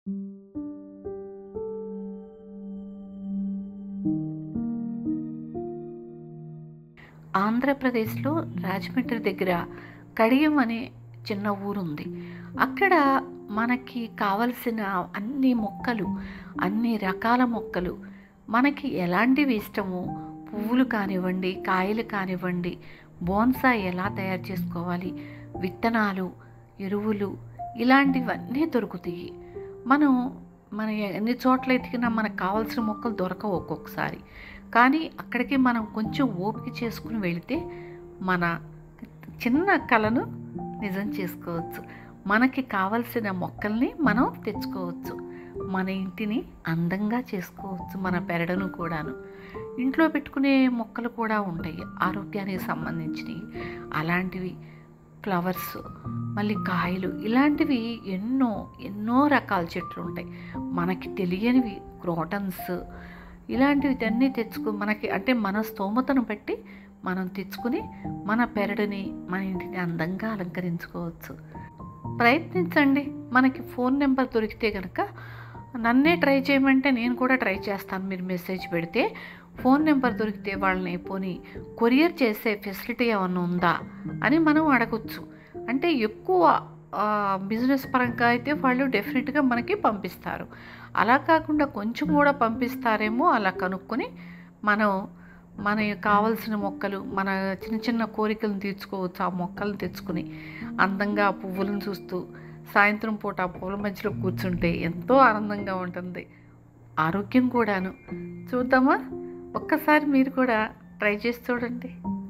ఆంధ్రప్రదేశ్లో రాజమండ్రి దగ్గర కడియం అనే చిన్న ఊరుంది అక్కడ మనకి కావలసిన అన్ని మొక్కలు అన్ని రకాల మొక్కలు మనకి ఎలాంటివి ఇష్టమో పువ్వులు కానివ్వండి కాయలు కానివ్వండి బోన్సాయి ఎలా తయారు చేసుకోవాలి విత్తనాలు ఎరువులు ఇలాంటివన్నీ దొరుకుతాయి మనం మన ఎన్ని చోట్ల ఎతికినా మనకు కావాల్సిన మొక్కలు దొరకవు ఒక్కొక్కసారి కానీ అక్కడికి మనం కొంచెం ఓపిక చేసుకుని వెళితే మన చిన్న కళను నిజం చేసుకోవచ్చు మనకి కావలసిన మొక్కల్ని మనం తెచ్చుకోవచ్చు మన ఇంటిని అందంగా చేసుకోవచ్చు మన పెరడును కూడాను ఇంట్లో పెట్టుకునే మొక్కలు కూడా ఉంటాయి ఆరోగ్యానికి సంబంధించినవి అలాంటివి ఫ్లవర్స్ మళ్ళీ కాయలు ఇలాంటివి ఎన్నో ఎన్నో రకాల చెట్లు ఉంటాయి మనకి తెలియనివి క్రోటన్స్ ఇలాంటివి అన్నీ తెచ్చుకు మనకి అంటే మన స్తోమతను బట్టి మనం తెచ్చుకుని మన పెరడుని మన ఇంటిని అందంగా అలంకరించుకోవచ్చు ప్రయత్నించండి మనకి ఫోన్ నెంబర్ దొరికితే కనుక నన్నే ట్రై చేయమంటే నేను కూడా ట్రై చేస్తాను మీరు మెసేజ్ పెడితే ఫోన్ నెంబర్ దొరికితే వాళ్ళని పోని కొరియర్ చేసే ఫెసిలిటీ ఏమన్నా ఉందా అని మనం అడగొచ్చు అంటే ఎక్కువ బిజినెస్ పరంగా అయితే వాళ్ళు డెఫినెట్గా మనకి పంపిస్తారు అలా కాకుండా కొంచెం కూడా పంపిస్తారేమో అలా కనుక్కొని మనం మన కావలసిన మొక్కలు మన చిన్న చిన్న కోరికలను తీర్చుకోవచ్చు ఆ మొక్కలను తెచ్చుకుని అందంగా ఆ పువ్వులను చూస్తూ సాయంత్రం పూట ఆ పువ్వుల మధ్యలో కూర్చుంటే ఎంతో ఆనందంగా ఉంటుంది ఆరోగ్యం కూడాను చూద్దామా ఒక్కసారి మీరు కూడా ట్రై చేసి చూడండి